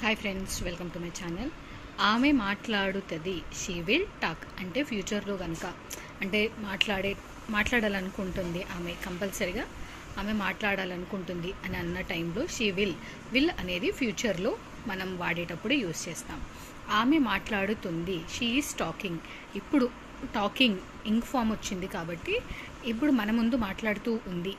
Hi friends welcome to my channel ఆమె మాట్లాడుతుంది she will talk అంటే ఫ్యూచర్లో కనుక అంటే మాట్లాడే మాట్లాడాలనుకుంటుంది ఆమె కంపల్సరిగా ఆమె మాట్లాడాలనుకుంటుంది అని అన్న టైంలో షీ విల్ విల్ అనేది ఫ్యూచర్లో మనం వాడేటప్పుడు యూస్ చేస్తాం ఆమె మాట్లాడుతుంది షీ ఈజ్ టాకింగ్ ఇప్పుడు టాకింగ్ ఇంక్ ఫామ్ వచ్చింది కాబట్టి ఇప్పుడు మన ముందు మాట్లాడుతూ ఉంది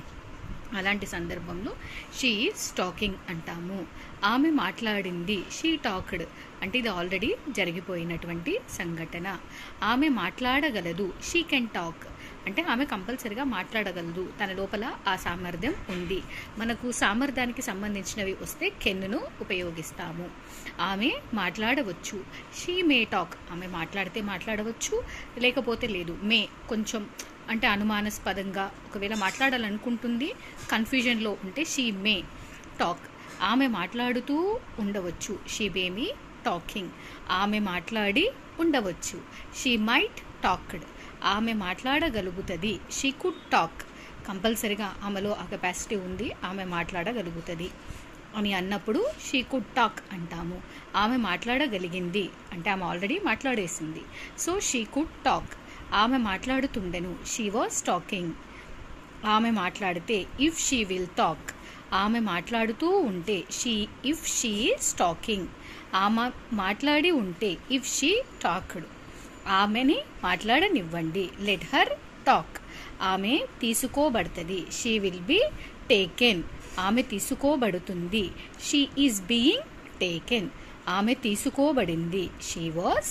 అలాంటి సందర్భంలో షీ ఈజ్ టాకింగ్ అంటాము ఆమె మాట్లాడింది షీ టాక్డ్ అంటే ఇది ఆల్రెడీ జరిగిపోయినటువంటి సంఘటన ఆమె మాట్లాడగలదు షీ కెన్ టాక్ అంటే ఆమె కంపల్సరిగా మాట్లాడగలదు తన లోపల ఆ సామర్థ్యం ఉంది మనకు సామర్థ్యానికి సంబంధించినవి వస్తే కెన్నును ఉపయోగిస్తాము ఆమె మాట్లాడవచ్చు షీ మే టాక్ ఆమె మాట్లాడితే మాట్లాడవచ్చు లేకపోతే లేదు మే కొంచెం అంటే అనుమానాస్పదంగా ఒకవేళ మాట్లాడాలనుకుంటుంది కన్ఫ్యూజన్లో ఉంటే షీ మే టాక్ ఆమె మాట్లాడుతూ ఉండవచ్చు షీ బేమి టాకింగ్ ఆమె మాట్లాడి ఉండవచ్చు షీ మైట్ టాక్డ్ ఆమె మాట్లాడగలుగుతుంది షీ కుడ్ టాక్ కంపల్సరిగా ఆమెలో ఆ కెపాసిటీ ఉంది ఆమె మాట్లాడగలుగుతుంది అని అన్నప్పుడు షీ కుడ్ టాక్ అంటాము ఆమె మాట్లాడగలిగింది అంటే ఆమె ఆల్రెడీ మాట్లాడేసింది సో షీ కుడ్ టాక్ ఆమె మాట్లాడుతుండెను షీ వాజ్ టాకింగ్ ఆమె మాట్లాడితే ఇఫ్ షీ విల్ టాక్ ఆమె మాట్లాడుతూ ఉంటే she if she is talking ఆమె మాట్లాడి ఉంటే ఇఫ్ షీ టాక్డ్ ఆమెని మాట్లాడనివ్వండి లెట్ హర్ టాక్ ఆమె తీసుకోబడుతుంది షీ విల్ బి టేకెన్ ఆమె తీసుకోబడుతుంది షీ ఈజ్ బీయింగ్ టేకెన్ ఆమె తీసుకోబడింది she was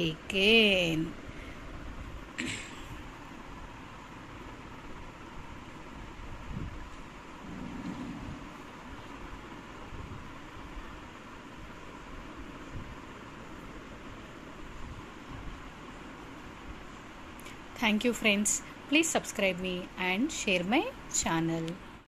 taken Thank you friends. Please subscribe me and share my channel.